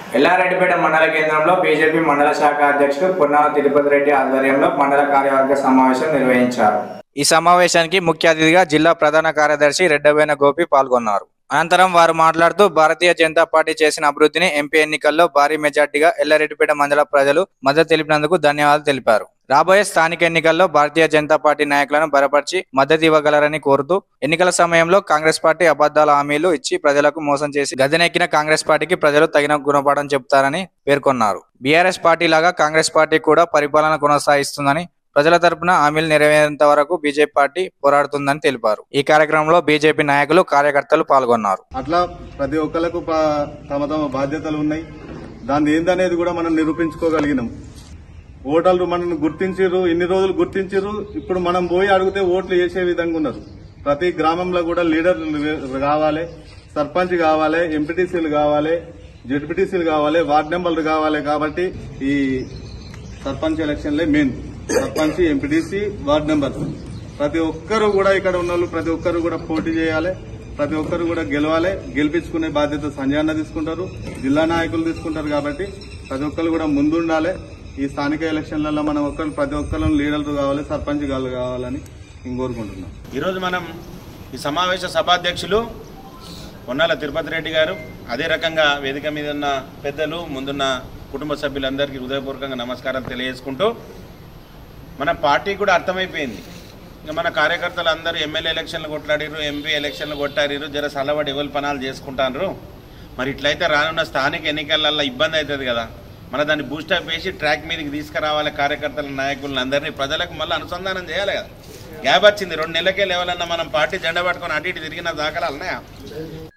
ఎల్లారెడ్డిపేట మండల కేంద్రంలో బీజేపీ మండల శాఖ అధ్యక్షుడు పొన్నాల తిరుపతి రెడ్డి ఆధ్వర్యంలో మండల కార్యవర్గ సమావేశం నిర్వహించారు ఈ సమావేశానికి ముఖ్య అతిథిగా జిల్లా ప్రధాన కార్యదర్శి రెడ్డబైన గోపి పాల్గొన్నారు అనంతరం వారు మాట్లాడుతూ భారతీయ జనతా పార్టీ చేసిన అభివృద్ధిని ఎంపీ ఎన్నికల్లో భారీ మెజార్టీగా ఎల్లారెడ్డిపేట మండల ప్రజలు మద్దతు తెలిపినందుకు ధన్యవాదాలు తెలిపారు రాబోయే స్థానిక ఎన్నికల్లో భారతీయ జనతా పార్టీ నాయకులను బలపరిచి మద్దతు ఇవ్వగలరని కోరుతూ ఎన్నికల సమయంలో కాంగ్రెస్ పార్టీ అబద్ధాల హామీలు ఇచ్చి ప్రజలకు మోసం చేసి గద్దెనెక్కిన కాంగ్రెస్ పార్టీకి ప్రజలు తగిన గుణపాఠం చెబుతారని పేర్కొన్నారు బీఆర్ఎస్ పార్టీ లాగా కాంగ్రెస్ పార్టీ కూడా పరిపాలన కొనసాగిస్తుందని ప్రజల తరపున హామీలు నెరవేరేంత వరకు బీజేపీ పార్టీ పోరాడుతుందని తెలిపారు ఈ కార్యక్రమంలో బీజేపీ నాయకులు కార్యకర్తలు పాల్గొన్నారు అట్లా ప్రతి ఒక్కరికి ప- తమ తమ బాధ్యతలు ఉన్నాయి దాన్ని ఏందనేది కూడా మనం నిరూపించుకోగలిగినాం ఓటర్లు మనల్ని గుర్తించారు ఇన్ని రోజులు గుర్తించారు ఇప్పుడు మనం పోయి అడిగితే ఓట్లు వేసే విధంగా ఉన్నారు ప్రతి గ్రామంలో కూడా లీడర్లు కావాలి సర్పంచ్ కావాలి ఎంపీటీసీలు కావాలి జెడ్పీటీసీలు కావాలి వార్డు మెంబర్లు కావాలి కాబట్టి ఈ సర్పంచ్ ఎలక్షన్లే main sarpanch MPTC ward member ప్రతి ఒక్కరు కూడా ఇక్కడ ఉన్న వాళ్ళు ప్రతి ఒక్కరు కూడా పోటీ చేయాలి ప్రతి ఒక్కరు కూడా గెలవాలి గెలిపించుకునే బాధ్యత సంజయ్ అన్న తీసుకుంటారు జిల్లా నాయకులు తీసుకుంటారు కాబట్టి ప్రతి ఒక్కరు కూడా ముందుండాలి ఈ స్థానిక ఎలక్షన్లలో మనం ఒక్కరు ప్రతి ఒక్కరు లీడర్లు కావాలి సర్పంచ్ గారు కావాలని నేను కోరుకుంటున్నాం ఈరోజు మనం ఈ సమావేశ సభాధ్యక్షులు పొన్నాల తిరుపతి రెడ్డి గారు అదే రకంగా వేదిక మీద ఉన్న పెద్దలు ముందున్న కుటుంబ సభ్యులందరికీ హృదయపూర్వకంగా నమస్కారాలు తెలియజేసుకుంటూ మన పార్టీ కూడా అర్థమైపోయింది ఇంకా మన కార్యకర్తలు అందరూ ఎమ్మెల్యే ఎలక్షన్లు కొట్లాడిరు ఎంపీ ఎలక్షన్లు కొట్టారు జర సలవాడి ఎవరి పనాలు చేసుకుంటారు మరి ఇట్లయితే రానున్న స్థానిక ఎన్నికలలో ఇబ్బంది అవుతుంది కదా మన దాన్ని బూస్టప్ వేసి ట్రాక్ మీదకి తీసుకురావాలి కార్యకర్తల నాయకులను అందరినీ ప్రజలకు మళ్ళీ అనుసంధానం చేయాలి కదా గ్యాప్ వచ్చింది రెండు నెలలకే లేవాలన్నా మనం పార్టీ జెండా పట్టుకొని అటు ఇటు తిరిగిన దాఖలాలు ఉన్నాయా